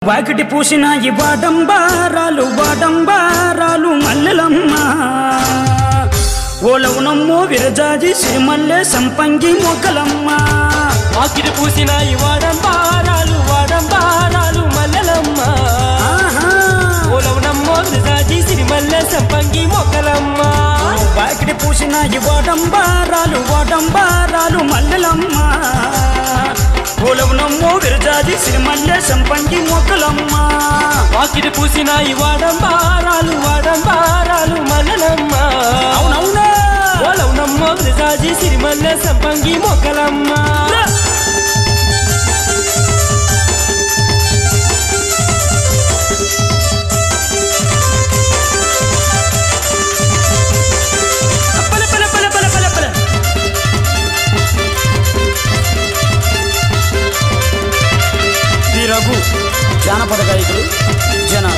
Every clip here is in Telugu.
వాకిటి పూసిన ఈ వాడంబారాలు వాడంబారాలు మల్లెలమ్మ ఓలవునమ్మో విరజాజి సిరిమల్లె సంపంగి మొక్కలమ్మ వాకిటి పూసిన ఈ వాడంబారాలు వాడంబారాలు మల్లెలమ్మ ఆహా. ఓలవునమ్మో విరజాజి సిరిమల్లె సంపంగి మొక్కలమ్మ వాకిటి పూసిన ఈ వాడంబారాలు వాడంబారాలు మల్లెలమ్మ ఓలవునమ్మో విరజాజి సిరిమల్లె సంపంగి మొక్కలమ్మ వాకిటి పూసిన ఈ వాడంబారాలు వాడంబారాలు మల్లెలమ్మ అవునవునా ఓలవునమ్మో విరజాజి సిరిమల్లె సంపంగి మొక్కలమ్మ పల పల పల పల పల పల శ్రీ రఘు జానపద గాయకులు జన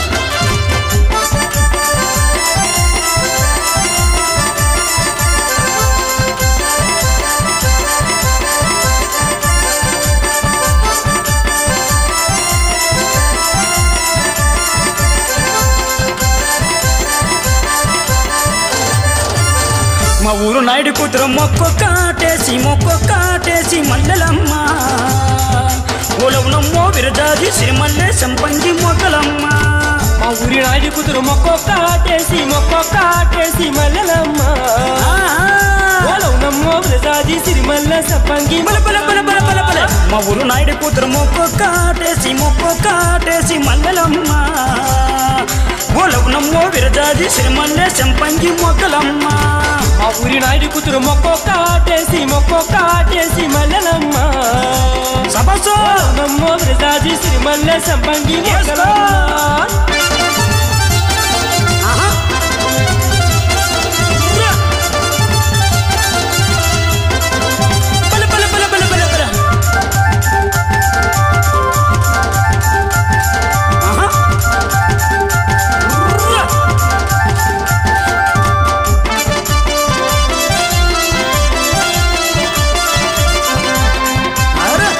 మా ఊరు నాయుడు కూతురు మొక్క కాటేసి మొక్క కాటేసి మల్లెలమ్మ ఓలవునమ్మో విరజాజి సిరిమల్లె సంపంగి మొక్కలమ్మ మా ఊరి నాయుడు కూతురు మొక్క కాటేసి మొక్క కాటేసి మల్లెలమ్మ ఓలవునమ్మో విరజాజి సిరిమల్లె సంపంగి పల పల పల పల పల పల మా ఊరు నాయుడు కూతురు మొక్క కాటేసి మొక్క కాటేసి మల్లెలమ్మ ఓలవునమ్మో విరజాజి సిరిమల్లె సంపంగి మొక్కలమ్మ మా ఊరి నాయుడు కూతురు మొక్క కాటేసి మొక్క కాటేసి మల్లెలమ్మ సబసో నమ్మో విరజాజి సిరిమల్లె సంపంగి మొక్కలమ్మ ఆహా. పల పల పల పల పల పల. ఆహా. అరే.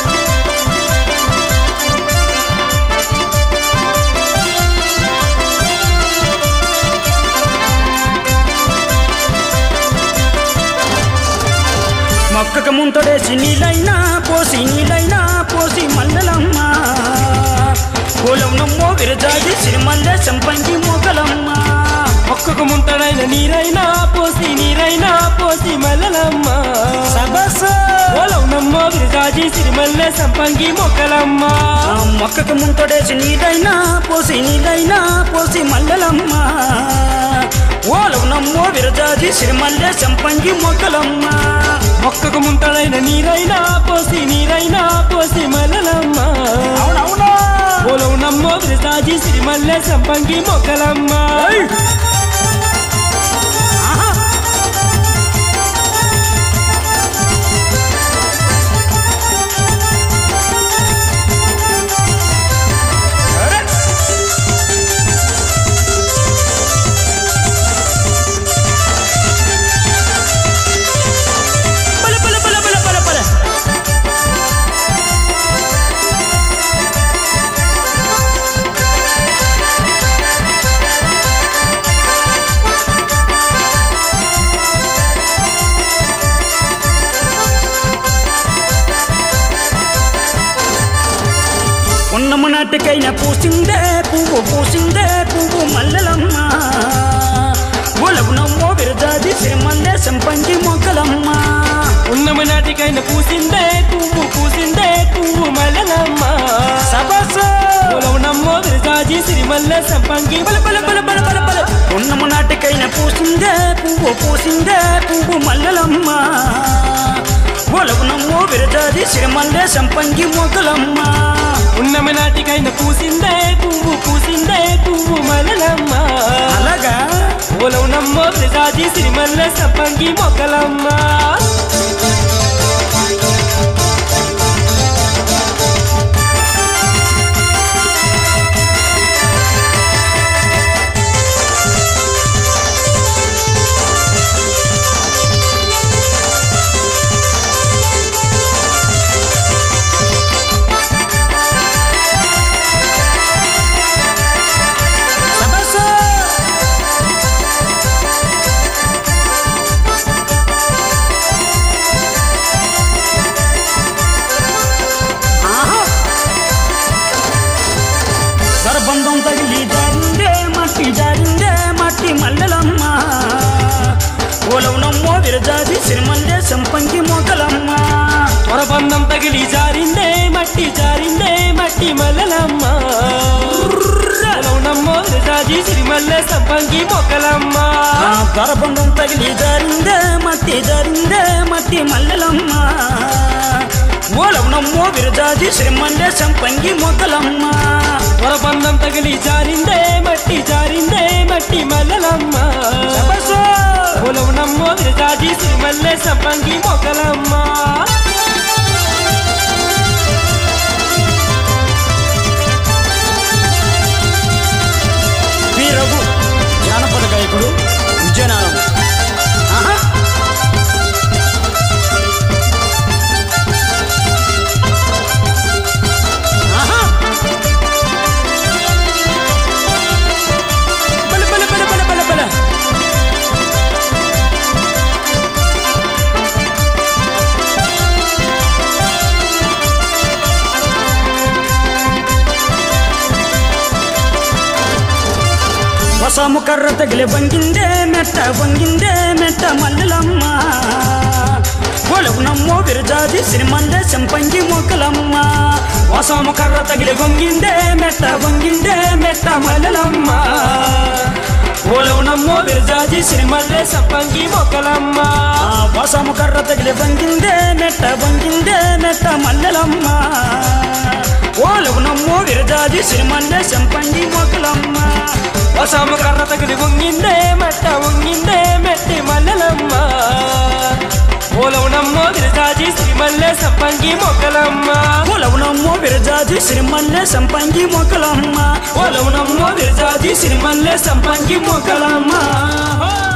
మొక్కకు ముంతడేసి నీలైనా పోసి నీలైనా పోసి మల్లెలమ్మ కోలమునమ్మో విరజాజి సిరిమల్లె సంపంగి మొగలమ్మ మొక్కకు ముంతడైన నీరైనా పోసి నీరైనా పోసి మల్లెలమ్మ సబస ఓలవునమ్మో విరజాజి సిరిమల్లె సంపంగి మొక్కలమ్మ ఆ మొక్కకు ముంతడేసి నీలైనా పోసి నీలైనా పోసి మల్లెలమ్మ ఓలమునమ్మో విరజాజి సిరిమల్లె సంపంగి మొగలమ్మ మొక్కకు ముంతడైన నీరైనా పోసి నీరైనా పోసి మల్లెలమ్మ అవునవునా ఓలవునమ్మో విరజాజి సిరిమల్లె సంపంగి మొక్కలమ్మ ఏయ్! ఆహా! అరే! పల పల పల పల పల పల. ఉన్నము నాటికైన పూసిందే పువ్వు పూసిందే పువ్వు మల్లెలమ్మ ఒలవునమ్మో విరజాజి సిరిమల్లె సంపంగి మొక్కలమ్మ ఉన్నమ నాటికైన పూసిందే పువ్వు పూసిందే పువ్వు మల్లెలమ్మ సబస ఓలవునమ్మో విరజాజి సిరిమల్లె సంపంగి బల బల బల బల బల బల ఉన్నము నాటికైన పూసిందే పువ్వు పూసిందే పువ్వు మల్లెలమ్మ ఒలవునమ్మో విరజాజి సిరిమల్లె సంపంగి మొక్కలమ్మ ఉన్నమ నాటికైన పూసిందే పువ్వు పూసిందే పువ్వు మల్లెలమ్మ అలాగా ఓలవునమ్మో విరజాజి సిరిమల్లె సంపంగి మొక్కలమ్మ బంధం తగిలి జారిందే మట్టి జారిందే మట్టి మల్లెలమ్మ ఓలవునమ్మో విరజాజి సిరిమల్లె సంపంగి మోకలమ్మ త్వరబంధం తగిలి జారిందే మట్టి జారిందే మట్టి మల్లెలమ్మ నమ్మో రాజీ సిరిమల్లె సంపంగి మొక్కలమ్మ ఆ దొరబంధం తగిలి జారిందే మట్టి జారిందే మట్టి మల్లెలమ్మ ఓలవునమ్మో విరజాజి సిరిమల్లె సంపంగి మోకలమ్మ త్వరబంధం తగిలి జారిందే మట్టి జారిందే మట్టి మల్లెలమ్మ శబసో! నమ్మో రాజీ సిరిమల్లె సంపంగి మొక్కలమ్మ పి రఘు జానపద గాయకుడు విజయనగరం ఆహా! ఆహా! బల, బల, బల, బల, బల, బల. ಹೊಸಮು ಕರ್ರ ತಗಲೆ ಬಂಗಿಂದೆ ಮೆಟ್ಟ ಬಂಗಿಂದೆ ಮೆಟ್ಟ ಮಲ್ಲಲಮ್ಮ ಒಳಗು ನಮ್ಮೋ ಬಿರಜಾದಿ ಸಿರಿಮಲ್ಲೆ ಸಂಪಂಗಿ ಮೊಕಲಮ್ಮ ಹೊಸಮು ಕರ್ರ ತಗಲೆ ಬಂಗಿಂದೆ ಮೆಟ್ಟ ಬಂಗಿಂದೆ ಮೆಟ್ಟ ಮಲ್ಲಲಮ್ಮ ಒಳಗು ನಮ್ಮೋ ಬಿರಜಾದಿ ಸಿರಿಮಲ್ಲೆ సంపంగి మొక్కలమ్మ ಹೊಸಮು ಕರ್ರ ತಗಲೆ ಬಂಗಿಂದೆ ಮೆಟ್ಟ ಬಂಗಿಂದೆ ಮೆಟ್ಟ ಮಲ್ಲಲಮ್ಮ ಒಳಗು ನಮ್ಮೋ ಬಿರಜಾದಿ ಸಿರಿಮಲ್ಲೆ ಸಂಪಂಗಿ ಮೊಕಲಮ್ಮ వసము కర్ర తగిలి ఉంగిందే మెట్ట ఉంగిందే మెట్టి మల్లెలమ్మ ఓలవునమ్మో గిరిజాజి శ్రీమల్లె సంపంగి మొక్కలమ్మ ఒలవునమ్మో విరజాజి సిరిమల్లె సంపంగి మొక్కలమ్మ ఒలవునమ్మో విరజాజి సిరిమల్లె సంపంగి మొక్కలమ్మ